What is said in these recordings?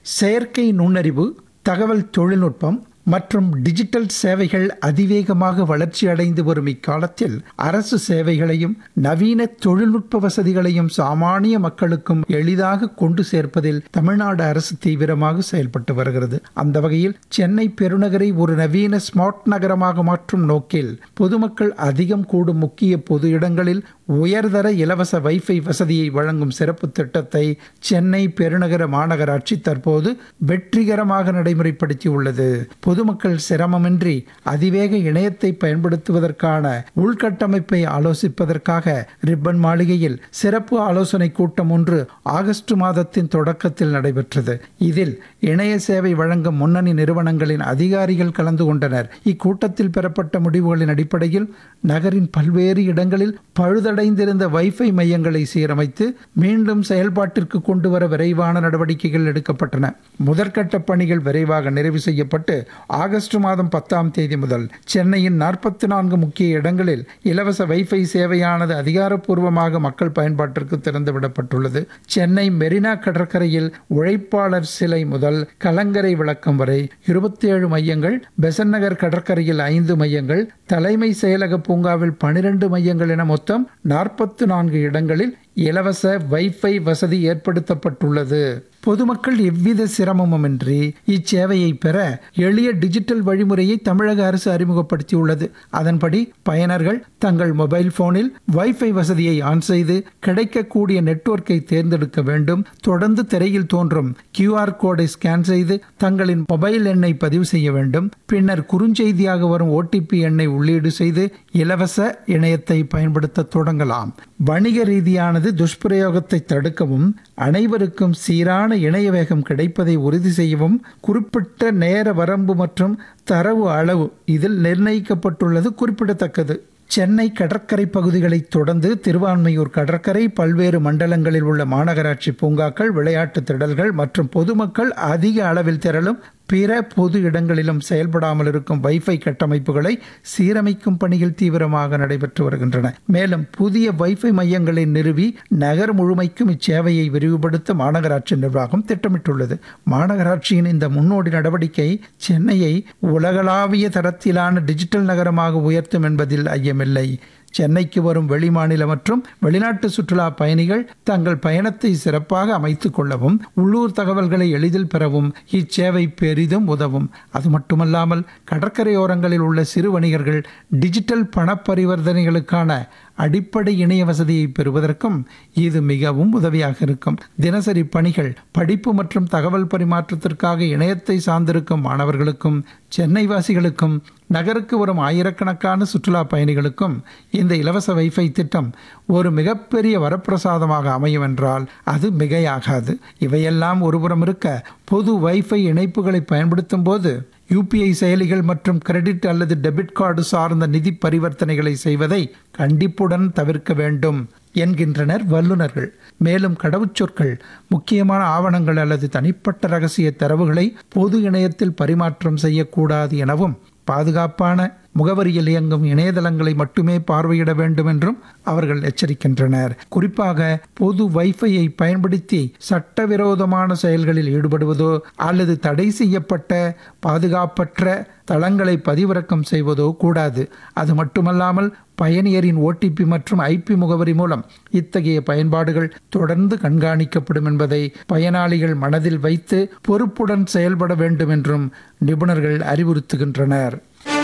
செயற்கை நுண்ணறிவு தகவல் தொழில்நுட்பம் மற்றும் டிஜிட்டல் சேவைகள் அதிவேகமாக வளர்ச்சியடைந்து வரும் இக்காலத்தில் அரசு சேவைகளையும் நவீன தொழில்நுட்ப வசதிகளையும் சாமானிய மக்களுக்கும் எளிதாக கொண்டு சேர்ப்பதில் தமிழ்நாடு அரசு தீவிரமாக செயல்பட்டு வருகிறது அந்த வகையில் சென்னை பெருநகரை ஒரு நவீன ஸ்மார்ட் நகரமாக மாற்றும் நோக்கில் பொதுமக்கள் அதிகம் கூடும் முக்கிய பொது இடங்களில் உயர்தர இலவச வைஃபை வசதியை வழங்கும் சிறப்பு திட்டத்தை சென்னை பெருநகர மாநகராட்சி தற்போது வெற்றிகரமாக நடைமுறைப்படுத்தியுள்ளது பொதுமக்கள் சிரமமின்றி அதிவேக இணையத்தை பயன்படுத்துவதற்கான உள்கட்டமைப்பை ஆலோசிப்பதற்காக ரிப்பன் மாளிகையில் சிறப்பு ஆலோசனை கூட்டம் ஒன்று ஆகஸ்ட் மாதத்தின் தொடக்கத்தில் நடைபெற்றது இதில் இணைய சேவை வழங்கும் முன்னணி நிறுவனங்களின் அதிகாரிகள் கலந்து கொண்டனர் இக்கூட்டத்தில் பெறப்பட்ட முடிவுகளின் அடிப்படையில் நகரின் பல்வேறு இடங்களில் பழுதடைந்திருந்த வைஃபை மையங்களை சீரமைத்து மீண்டும் செயல்பாட்டிற்கு கொண்டு வர விரைவான நடவடிக்கைகள் எடுக்கப்பட்டன முதற்கட்ட பணிகள் விரைவாக நிறைவு செய்யப்பட்டு ஆகஸ்ட் மாதம் பத்தாம் தேதி முதல் சென்னையின் நாற்பத்தி நான்கு முக்கிய இடங்களில் இலவச வைஃபை சேவையானது அதிகாரப்பூர்வமாக மக்கள் பயன்பாட்டிற்கு திறந்துவிடப்பட்டுள்ளது சென்னை மெரினா கடற்கரையில் உழைப்பாளர் சிலை முதல் கலங்கரை விளக்கம் வரை இருபத்தி ஏழு மையங்கள் பெசன் நகர் கடற்கரையில் ஐந்து மையங்கள் தலைமை செயலக பூங்காவில் பனிரெண்டு மையங்கள் என மொத்தம் நாற்பத்து நான்கு இடங்களில் இலவச வைஃபை வசதி ஏற்படுத்தப்பட்டுள்ளது பொதுமக்கள் எவ்வித சிரமமுமின்றி இச்சேவையை பெற எளிய டிஜிட்டல் வழிமுறையை தமிழக அரசு அறிமுகப்படுத்தியுள்ளது அதன்படி பயனர்கள் தங்கள் மொபைல் போனில் வைஃபை வசதியை ஆன் செய்து கிடைக்கக்கூடிய நெட்வொர்க்கை தேர்ந்தெடுக்க வேண்டும் தொடர்ந்து திரையில் தோன்றும் கியூஆர் கோடை ஸ்கேன் செய்து தங்களின் மொபைல் எண்ணை பதிவு செய்ய வேண்டும் பின்னர் குறுஞ்செய்தியாக வரும் ஓடிபி எண்ணை உள்ளீடு செய்து இலவச இணையத்தை பயன்படுத்த தொடங்கலாம் வணிக ரீதியானது துஷ்பிரயோகத்தை தடுக்கவும் அனைவருக்கும் சீரான இணைய வேகம் கிடைப்பதை உறுதி செய்யவும் குறிப்பிட்ட நேர வரம்பு மற்றும் தரவு அளவு இதில் நிர்ணயிக்கப்பட்டுள்ளது குறிப்பிடத்தக்கது சென்னை கடற்கரை பகுதிகளை தொடர்ந்து திருவான்மையூர் கடற்கரை பல்வேறு மண்டலங்களில் உள்ள மாநகராட்சி பூங்காக்கள் விளையாட்டு திடல்கள் மற்றும் பொதுமக்கள் அதிக அளவில் திரளும் பிற பொது இடங்களிலும் செயல்படாமல் இருக்கும் வைஃபை கட்டமைப்புகளை சீரமைக்கும் பணிகள் தீவிரமாக நடைபெற்று வருகின்றன மேலும் புதிய வைஃபை மையங்களை நிறுவி நகர் முழுமைக்கும் இச்சேவையை விரிவுபடுத்த மாநகராட்சி நிர்வாகம் திட்டமிட்டுள்ளது மாநகராட்சியின் இந்த முன்னோடி நடவடிக்கை சென்னையை உலகளாவிய தரத்திலான டிஜிட்டல் நகரமாக உயர்த்தும் என்பதில் ஐயமில்லை சென்னைக்கு வரும் வெளிமாநில மற்றும் வெளிநாட்டு சுற்றுலா பயணிகள் தங்கள் பயணத்தை சிறப்பாக அமைத்துக் கொள்ளவும் உள்ளூர் தகவல்களை எளிதில் பெறவும் இச்சேவை பெரிதும் உதவும் அது மட்டுமல்லாமல் கடற்கரையோரங்களில் உள்ள சிறு வணிகர்கள் டிஜிட்டல் பண பரிவர்த்தனைகளுக்கான அடிப்படை இணைய வசதியை பெறுவதற்கும் இது மிகவும் உதவியாக இருக்கும் தினசரி பணிகள் படிப்பு மற்றும் தகவல் பரிமாற்றத்திற்காக இணையத்தை சார்ந்திருக்கும் மாணவர்களுக்கும் சென்னை வாசிகளுக்கும் நகருக்கு வரும் ஆயிரக்கணக்கான சுற்றுலா பயணிகளுக்கும் இந்த இலவச வைஃபை திட்டம் ஒரு மிகப்பெரிய வரப்பிரசாதமாக அமையும் என்றால் அது மிகையாகாது இவையெல்லாம் ஒருபுறம் இருக்க பொது வைஃபை இணைப்புகளை பயன்படுத்தும் போது யூபிஐ செயலிகள் மற்றும் கிரெடிட் அல்லது டெபிட் கார்டு சார்ந்த நிதி பரிவர்த்தனைகளை செய்வதை கண்டிப்புடன் தவிர்க்க வேண்டும் என்கின்றனர் வல்லுநர்கள் மேலும் கடவுச்சொற்கள் முக்கியமான ஆவணங்கள் அல்லது தனிப்பட்ட ரகசிய தரவுகளை பொது இணையத்தில் பரிமாற்றம் செய்யக்கூடாது எனவும் பாதுகாப்பான முகவரியில் இயங்கும் இணையதளங்களை மட்டுமே பார்வையிட வேண்டும் என்றும் அவர்கள் எச்சரிக்கின்றனர் குறிப்பாக பொது வைஃபையை பயன்படுத்தி சட்டவிரோதமான செயல்களில் ஈடுபடுவதோ அல்லது தடை செய்யப்பட்ட பாதுகாப்பற்ற தளங்களை பதிவிறக்கம் செய்வதோ கூடாது அது மட்டுமல்லாமல் பயணியரின் ஓடிபி மற்றும் ஐபி முகவரி மூலம் இத்தகைய பயன்பாடுகள் தொடர்ந்து கண்காணிக்கப்படும் என்பதை பயனாளிகள் மனதில் வைத்து பொறுப்புடன் செயல்பட வேண்டும் என்றும் நிபுணர்கள் அறிவுறுத்துகின்றனர்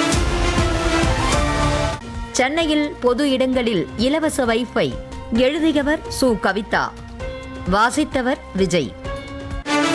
சென்னையில் பொது இடங்களில் இலவச வைஃபை எழுதியவர் சு கவிதா வாசித்தவர் விஜய்